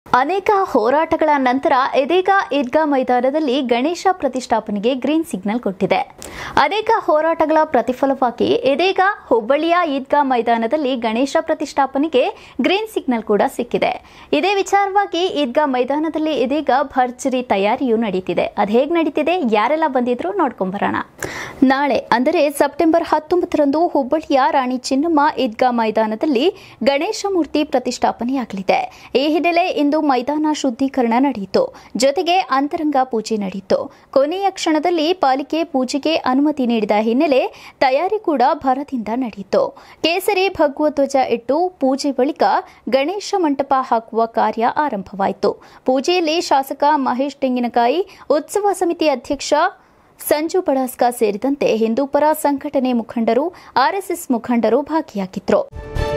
ಅನೇಕ ಹೋರಾಟಗಳ ನಂತರ ಇದೀಗ ಈದ್ಗಾ ಮೈದಾನದಲ್ಲಿ ಗಣೇಶ ಪ್ರತಿಷ್ಠಾಪನೆಗೆ ಗ್ರೀನ್ ಸಿಗ್ನಲ್ ಕೊಟ್ಟಿದೆ ಅನೇಕ ಹೋರಾಟಗಳ ಪ್ರತಿಫಲವಾಗಿ ಇದೀಗ ಹುಬ್ಬಳ್ಳಿಯ ಈದ್ಗಾ ಮೈದಾನದಲ್ಲಿ ಗಣೇಶ ಪ್ರತಿಷ್ಠಾಪನೆಗೆ ಗ್ರೀನ್ ಸಿಗ್ನಲ್ ಕೂಡ ಸಿಕ್ಕಿದೆ ಇದೇ ವಿಚಾರವಾಗಿ ಈದ್ಗಾ ಮೈದಾನದಲ್ಲಿ ಇದೀಗ ಭರ್ಜರಿ ತಯಾರಿಯು ನಡೀತಿದೆ ಅದು ಹೇಗೆ ನಡೀತಿದೆ ಯಾರೆಲ್ಲ ಬಂದಿದ್ರು ನೋಡ್ಕೊಂಬರೋಣ ನಾಳೆ ಅಂದರೆ ಸೆಪ್ಟೆಂಬರ್ ಹತ್ತೊಂಬತ್ತರಂದು ಹುಬ್ಬಳ್ಳಿಯ ರಾಣಿ ಚಿನ್ನಮ್ಮ ಈದ್ಗಾ ಮೈದಾನದಲ್ಲಿ ಗಣೇಶ ಮೂರ್ತಿ ಪ್ರತಿಷ್ಠಾಪನೆಯಾಗಲಿದೆ ಈ ಹಿನ್ನೆಲೆ ಇಂದು ಮೈದಾನ ಶುದ್ಧೀಕರಣ ನಡೆಯಿತು ಜೊತೆಗೆ ಅಂತರಂಗ ಪೂಜೆ ನಡೆಯಿತು ಕೊನೆಯ ಕ್ಷಣದಲ್ಲಿ ಪಾಲಿಕೆ ಪೂಜೆಗೆ ಅನುಮತಿ ನೀಡಿದ ಹಿನ್ನೆಲೆ ತಯಾರಿ ಕೂಡ ಭರದಿಂದ ನಡೆಯಿತು ಕೇಸರಿ ಭಗವ ಧ್ವಜ ಇಟ್ಟು ಪೂಜೆ ಬಳಿಕ ಗಣೇಶ ಮಂಟಪ ಹಾಕುವ ಕಾರ್ಯ ಆರಂಭವಾಯಿತು ಪೂಜೆಯಲ್ಲಿ ಶಾಸಕ ಮಹೇಶ್ ತೆಂಗಿನಕಾಯಿ ಉತ್ಸವ ಸಮಿತಿ ಅಧ್ಯಕ್ಷ ಸಂಜು ಬಡಾಸ್ಕ ಸೇರಿದಂತೆ ಹಿಂದೂಪರ ಸಂಘಟನೆ ಮುಖಂಡರು ಆರ್ಎಸ್ಎಸ್ ಮುಖಂಡರು ಭಾಗಿಯಾಗಿದ್ದರು